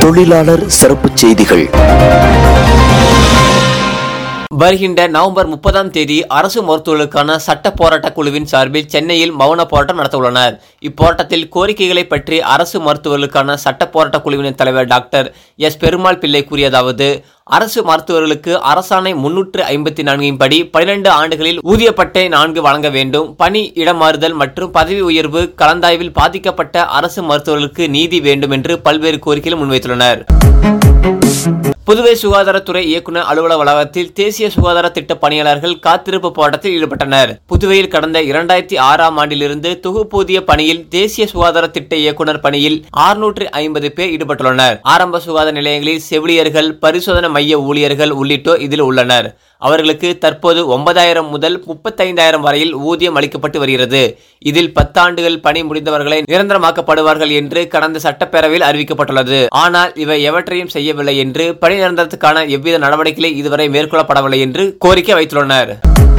தொழிலாளர் சிறப்புச் செய்திகள் வருகின்ற நவம்பர் முப்பதாம் தேதி அரசு மருத்துவர்களுக்கான சட்ட போராட்ட குழுவின் சார்பில் சென்னையில் மௌன போராட்டம் நடத்த உள்ளனர் இப்போராட்டத்தில் கோரிக்கைகளை பற்றி அரசு மருத்துவர்களுக்கான சட்ட போராட்ட குழுவின் தலைவர் டாக்டர் எஸ் பெருமாள் பிள்ளை கூறியதாவது அரசு மருத்துவர்களுக்கு அரசாணை முன்னூற்று ஐம்பத்தி நான்கின் படி பனிரெண்டு ஆண்டுகளில் ஊதிய பட்டை நான்கு வழங்க வேண்டும் பணி இடமாறுதல் மற்றும் பதவி உயர்வு கலந்தாய்வில் பாதிக்கப்பட்ட அரசு மருத்துவர்களுக்கு நீதி வேண்டும் என்று பல்வேறு கோரிக்கைகள் முன்வைத்துள்ளனர் புதுவை சுகாதாரத்துறை இயக்குநர் அலுவலக வளாகத்தில் தேசிய சுகாதார திட்ட பணியாளர்கள் காத்திருப்பு போராட்டத்தில் ஈடுபட்டனர் புதுவையில் கடந்த இரண்டாயிரத்தி ஆறாம் ஆண்டிலிருந்து தொகுப்பூதிய பணியில் தேசிய சுகாதார திட்ட இயக்குநர் பணியில் ஆறுநூற்று ஐம்பது பேர் ஈடுபட்டுள்ளனர் ஆரம்ப சுகாதார நிலையங்களில் செவிலியர்கள் பரிசோதனை மைய ஊழியர்கள் உள்ளிட்டோர் இதில் உள்ளனர் அவர்களுக்கு தற்போது ஒன்பதாயிரம் முதல் முப்பத்தைந்தாயிரம் வரையில் ஊதியம் அளிக்கப்பட்டு வருகிறது இதில் பத்தாண்டுகள் பணி முடிந்தவர்களை நிரந்தரமாக்கப்படுவார்கள் என்று கடந்த சட்டப்பேரவையில் அறிவிக்கப்பட்டுள்ளது ஆனால் இவை எவற்றையும் செய்யவில்லை என்று பணி நிரந்தரத்துக்கான எவ்வித நடவடிக்கைகளை இதுவரை மேற்கொள்ளப்படவில்லை என்று கோரிக்கை வைத்துள்ளனர்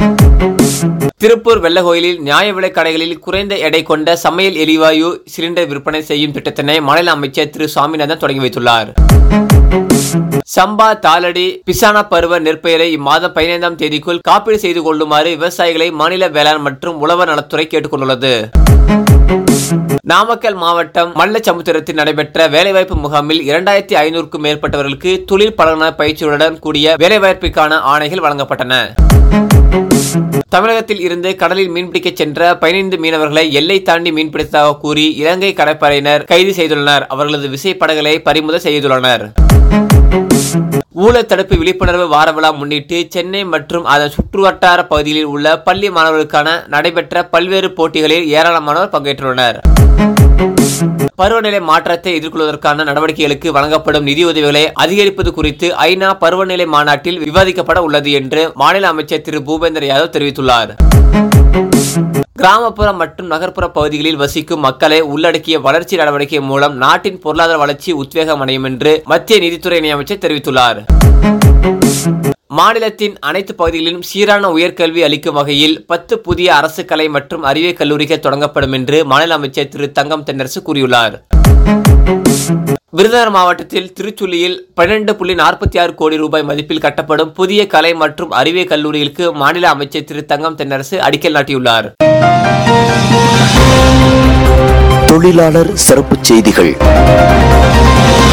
திருப்பூர் வெள்ளகோயிலில் நியாய விலைக் கடைகளில் குறைந்த எடை கொண்ட சமையல் எரிவாயு சிலிண்டர் விற்பனை செய்யும் திட்டத்தினை மாநில அமைச்சர் திரு சுவாமிநாதன் தொடங்கி வைத்துள்ளார் சம்பா தாளடி பிசானா பருவ நெற்பயிரை இம்மாதம் பதினைந்தாம் தேதிக்குள் காப்பீடு செய்து கொள்ளுமாறு விவசாயிகளை மாநில வேளாண் மற்றும் உழவர் நலத்துறை கேட்டுக்கொண்டுள்ளது நாமக்கல் மாவட்டம் மல்லச்சமுத்திரத்தில் நடைபெற்ற வேலைவாய்ப்பு முகாமில் இரண்டாயிரத்தி ஐநூறுக்கும் மேற்பட்டவர்களுக்கு தொழில் பலன பயிற்சியுடன் கூடிய வேலைவாய்ப்பிற்கான ஆணைகள் வழங்கப்பட்டன தமிழகத்தில் இருந்து கடலில் மீன்பிடிக்கச் சென்ற பதினைந்து மீனவர்களை எல்லை தாண்டி மீன்பிடித்ததாக கூறி இலங்கை கடற்படையினர் கைது செய்துள்ளனர் அவர்களது விசைப்படகுகளை பறிமுதல் செய்துள்ளனர் ஊழல் தடுப்பு விழிப்புணர்வு வார விழா முன்னிட்டு சென்னை மற்றும் அதன் சுற்றுவட்டார பகுதிகளில் உள்ள பள்ளி மாணவர்களுக்கான நடைபெற்ற பல்வேறு போட்டிகளில் ஏராளமானோர் பங்கேற்றுள்ளனர் பருவநிலை மாற்றத்தை எதிர்கொள்வதற்கான நடவடிக்கைகளுக்கு வழங்கப்படும் நிதியுதவிகளை அதிகரிப்பது குறித்து ஐநா பருவநிலை மாநாட்டில் விவாதிக்கப்பட உள்ளது என்று மாநில அமைச்சர் திரு பூபேந்தர் யாதவ் தெரிவித்துள்ளார் கிராமப்புற மற்றும் நகர்ப்புற பகுதிகளில் வசிக்கும் மக்களை உள்ளடக்கிய வளர்ச்சி நடவடிக்கை மூலம் நாட்டின் பொருளாதார வளர்ச்சி உத்வேகம் அடையும் என்று மத்திய நிதித்துறை இணையமைச்சர் தெரிவித்துள்ளார் மாநிலத்தின் அனைத்து பகுதிகளிலும் சீரான உயர்கல்வி அளிக்கும் வகையில் பத்து புதிய அரசு கலை மற்றும் அறிவியல் கல்லூரிகள் தொடங்கப்படும் என்று மாநில அமைச்சர் திரு தங்கம் தென்னரசு கூறியுள்ளார் விருதுநகர் மாவட்டத்தில் திருச்சுள்ளியில் பன்னிரண்டு புள்ளி நாற்பத்தி ஆறு கோடி ரூபாய் மதிப்பில் கட்டப்படும் புதிய கலை மற்றும் அறிவியல் கல்லூரிகளுக்கு மாநில அமைச்சர் திரு தங்கம் தென்னரசு அடிக்கல் நாட்டியுள்ளார் தொழிலாளர் சிறப்புச் செய்திகள்